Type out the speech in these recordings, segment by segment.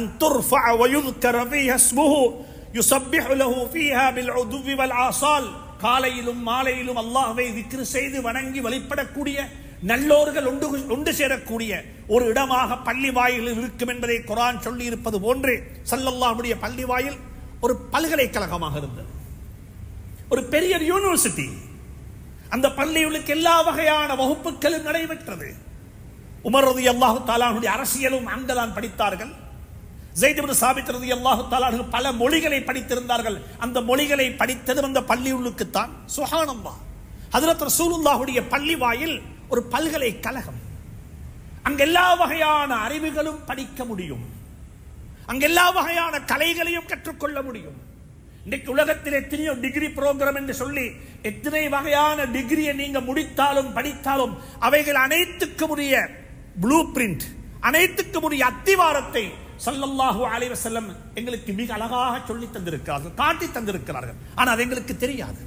an துர்ஃபஅ வயுذكر فيها اسمه يسبح له فيها بالعدو والآصال காலையிலும் மாலையிலும் அல்லாஹ்வை திக்ரு செய்து வணங்கி வழிபடக்கூடிய நல்லோர்கள் ஒன்று ஒன்று சேரக்கூடிய ஒரு இடமாக பள்ளி வாயிலில் இருக்கும் என்பதை குரான் சொல்லி இருப்பது போன்று சல்லல்லாஹுடைய பள்ளி வாயில் ஒரு பல்கலைக்கழகமாக இருந்தது ஒரு பெரிய யூனிவர்சிட்டி அந்த பள்ளியுளுக்கு எல்லா வகையான வகுப்புகளும் நடைபெற்றது உமர் ரதி அல்லாஹு தாலானுடைய அரசியலும் அங்கதான் படித்தார்கள் ஜெய்திபின் சாபித் ரதி அல்லாஹு தாலானு பல மொழிகளை படித்திருந்தார்கள் அந்த மொழிகளை படித்தது அந்த பள்ளியுள்ளுக்குத்தான் சுஹானல்லா ஹதரத் ரசூலுல்லாஹுடைய பள்ளி வாயில் ஒரு பல்கலைக்கழகம் அங்க எல்லா வகையான அறிவுகளும் படிக்க முடியும் அங்க எல்லா வகையான கலைகளையும் கற்றுக்கொள்ள முடியும் இன்னைக்கு உலகத்தில் எத்தனையோ டிகிரி ப்ரோக்ராம் என்று சொல்லி எத்தனை வகையான டிகிரியை நீங்க முடித்தாலும் படித்தாலும் அவைகள் அனைத்துக்கும் உரிய ப்ளூ பிரிண்ட் அனைத்துக்கும் உரிய அத்திவாரத்தை ஸல்லல்லாஹு அலைஹி வஸல்லம் எங்களுக்கு மிக அழகாக சொல்லி தந்திருக்கிறார்கள் காட்டி தந்திருக்கிறார்கள் ஆனால் அது எங்களுக்கு தெரியாது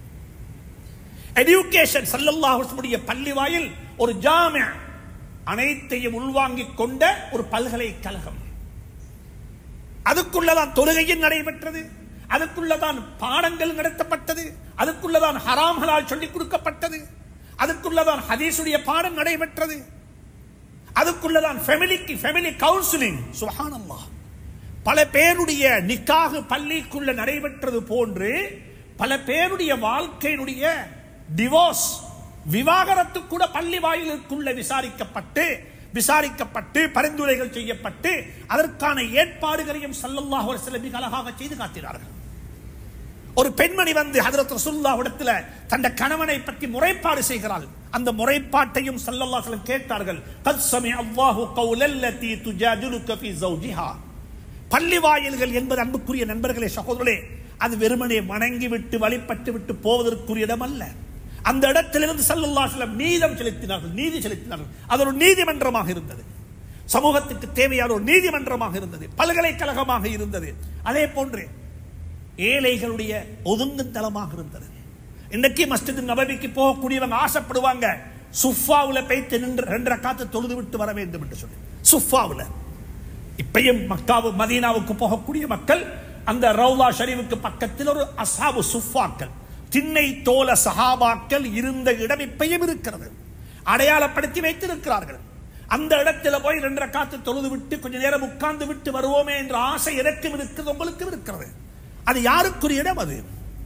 எஜுகேஷன் ஸல்லல்லாஹு அலைஹி வஸல்லம் பள்ளி வாயில் ஒரு ஜாமியா அனைத்தையும் உள்வாங்கிக் கொண்ட ஒரு பல்கலைக்கழகம் அதுக்குள்ளதான் தொழுகையும் நடைபெற்றது அதுக்குள்ளதான் பாடங்கள் நடத்தப்பட்டது அதுக்குள்ளதான் ஹராம் ஹலால் சொல்லிக் கொடுக்கப்பட்டது அதுக்குள்ளதான் ஹதீஸுடைய பாடம் நடைபெற்றது அதுக்குள்ளதான் ஃபேமிலிக்கு ஃபேமிலி கவுன்சிலிங் சுஹானல்லாஹ் பல பேருடைய நிக்காக பள்ளிக்குள்ள நடைபெற்றது போன்று பல பேருடைய வாழ்க்கையினுடைய டிவோர்ஸ் விவாகரத்து கூட பள்ளி வாயிலுக்குள்ள விசாரிக்கப்பட்டு விசாரிக்கப்பட்டு பரிந்துரைகள் செய்யப்பட்டு அதற்கான ஏற்பாடுகளையும் சல்லல்லாஹு அலைஹி வஸல்லம் மிக அழகாக செய்து காட்டினார்கள் ஒரு பெண்மணி வந்து ஹதரத் ரசூலுல்லாஹ்விடத்துல தந்த கணவனை பற்றி முறைப்பாடு செய்கிறாள் அந்த முறைப்பாட்டையும் ஸல்லல்லாஹு அலைஹி வஸல்லம் கேட்டார்கள் கத் சமி அல்லாஹு கௌலல்லதி துஜாதிலுக ஃபீ ஜௌஜிஹா பள்ளி வாயில்கள் என்பது அன்புக்குரிய நண்பர்களே சகோதரர்களே அது வெறுமனே வணங்கி விட்டு வழிபட்டு விட்டு போவதற்குரிய இடம் அல்ல அந்த இடத்திலிருந்து ஸல்லல்லாஹு அலைஹி வஸல்லம் நீதம் செலுத்தினார்கள் நீதி செலுத்தினார்கள் அது ஒரு நீதிமன்றமாக இருந்தது சமூகத்துக்கு தேவையான ஒரு நீதிமன்றமாக இருந்தது பல்கலைக்கழகமாக இருந்தது அதே போன்று ஏழைகளுடைய ஒதுங்கும் தளமாக இருந்தது இன்னைக்கு மஸ்ஜித் நபவிக்கு போகக்கூடியவங்க ஆசைப்படுவாங்க சுஃபாவுல போய்த்து நின்று ரெண்டரை காத்து தொழுது விட்டு வர வேண்டும் என்று சொல்லி சுஃபாவுல இப்பயும் மக்காவு மதீனாவுக்கு போகக்கூடிய மக்கள் அந்த ரவுலா ஷரீஃபுக்கு பக்கத்தில் ஒரு அசாபு சுஃபாக்கள் திண்ணை தோல சஹாபாக்கள் இருந்த இடம் இப்பயும் இருக்கிறது அடையாளப்படுத்தி வைத்திருக்கிறார்கள் அந்த இடத்துல போய் ரெண்டரை காத்து தொழுது விட்டு கொஞ்ச நேரம் உட்கார்ந்து விட்டு வருவோமே என்ற ஆசை எனக்கும் இருக்கிறது உங்களுக்கும் இருக்கிறது அது யாருக்குரிய இடம் அது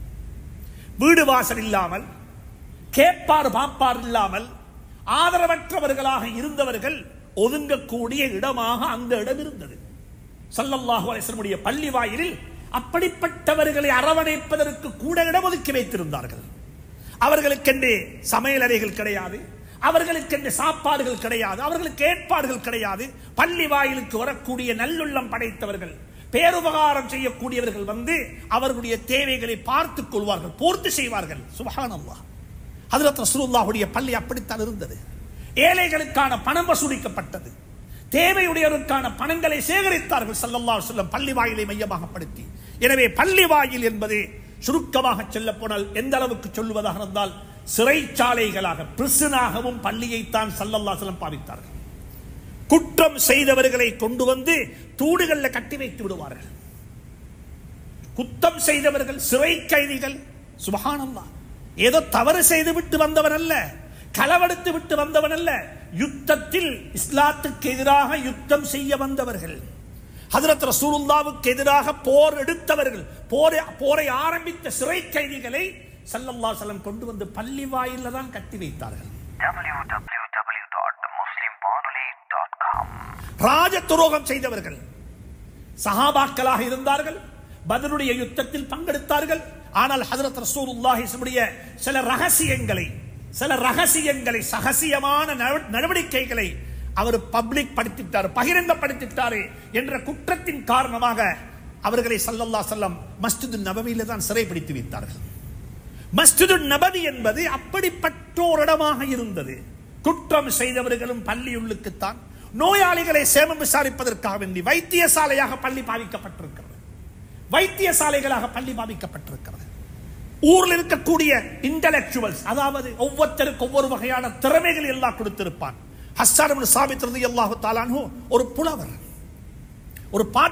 வீடு வாசல் இல்லாமல் கேட்பார் பாப்பார் இல்லாமல் ஆதரவற்றவர்களாக இருந்தவர்கள் ஒதுங்கக்கூடிய இடமாக அந்த இடம் இருந்தது சல்லல்லாஹு அலைஹி பள்ளி வாயிலில் அப்படிப்பட்டவர்களை அரவணைப்பதற்கு கூட இடம் ஒதுக்கி வைத்திருந்தார்கள் அவர்களுக்கென்று சமையல் அறைகள் கிடையாது அவர்களுக்கென்று சாப்பாடுகள் கிடையாது அவர்களுக்கு ஏற்பாடுகள் கிடையாது பள்ளி வாயிலுக்கு வரக்கூடிய நல்லுள்ளம் படைத்தவர்கள் பேருபகாரம் செய்யக்கூடியவர்கள் வந்து அவர்களுடைய தேவைகளை பார்த்துக் கொள்வார்கள் பூர்த்தி செய்வார்கள் சுபஹானல்லாஹ் ஹஜரத் ரசூலுல்லாஹுடைய பள்ளி அப்படித்தான் இருந்தது ஏழைகளுக்கான பணம் வசூலிக்கப்பட்டது தேவையுடையவருக்கான பணங்களை சேகரித்தார்கள் ஸல்லல்லாஹு அலைஹி வஸல்லம் பள்ளி வாயிலை மையமாகப்படுத்தி எனவே பள்ளி வாயில் என்பது சுருக்கமாக சொல்ல போனால் எந்த அளவுக்கு சொல்லுவதாக இருந்தால் சிறைச்சாலைகளாக பிரிசனாகவும் பள்ளியைத்தான் ஸல்லல்லாஹு அலைஹி வஸல்லம் பாவித்தார்கள் குற்றம் செய்தவர்களை கொண்டு வந்து தூடுகள்ல கட்டி வைத்து விடுவார்கள் குத்தம் செய்தவர்கள் சிறை கைதிகள் சுபஹானல்லா ஏதோ தவறு செய்து விட்டு வந்தவன் அல்ல களவெடுத்து விட்டு வந்தவன் அல்ல யுத்தத்தில் இஸ்லாத்துக்கு எதிராக யுத்தம் செய்ய வந்தவர்கள் ஹதரத் ரசூலுல்லாவுக்கு எதிராக போர் எடுத்தவர்கள் போரை போரை ஆரம்பித்த சிறை கைதிகளை சல்லல்லாஹு அலைஹி வஸல்லம் கொண்டு வந்து பள்ளி வாயில தான் கட்டி வைத்தார்கள் www.muslimwanoli.com ராஜ துரோகம் செய்தவர்கள் சஹாபாக்களாக இருந்தார்கள் பதருடைய யுத்தத்தில் பங்கெடுத்தார்கள் ஆனால் ஹதரத் ரசூலுல்லாஹி ஸல்லுடைய சில ரகசியங்களை சில ரகசியங்களை சகசியமான நட- நடவடிக்கைகளை அவர் பப்ளிக் படுத்திட்டார் பகிரங்கப்படுத்திட்டாரு என்ற குற்றத்தின் காரணமாக அவர்களை சல்லல்லாஹு அலைஹி வஸல்லம் மஸ்ஜிது நபவியில தான் சிறைப்பிடித்து வைத்தார்கள் மஸ்ஜிது நபவி என்பது அப்படிப்பட்ட ஒரு இடமாக இருந்தது குற்றம் செய்தவர்களும் பள்ளியுள்ளுக்குத்தான் நோயாளிகளை சேமம் விசாரிப்பதற்காக வேண்டி வைத்தியசாலையாக பள்ளி பாவிக்கப்பட்டிருக்கிறது வைத்தியசாலைகளாக பள்ளி பாவிக்கப்பட்டிருக்கிறது ஊரில் இருக்கக்கூடிய இன்டலெக்சுவல்ஸ் அதாவது ஒவ்வொருத்தருக்கு ஒவ்வொரு வகையான திறமைகள் எல்லாம் கொடுத்திருப்பான் ஹஸ்ஸான் இப்னு சாபித் ரலியல்லாஹு தஆலா அன்ஹு ஒரு புலவர் ஒரு பாட்டு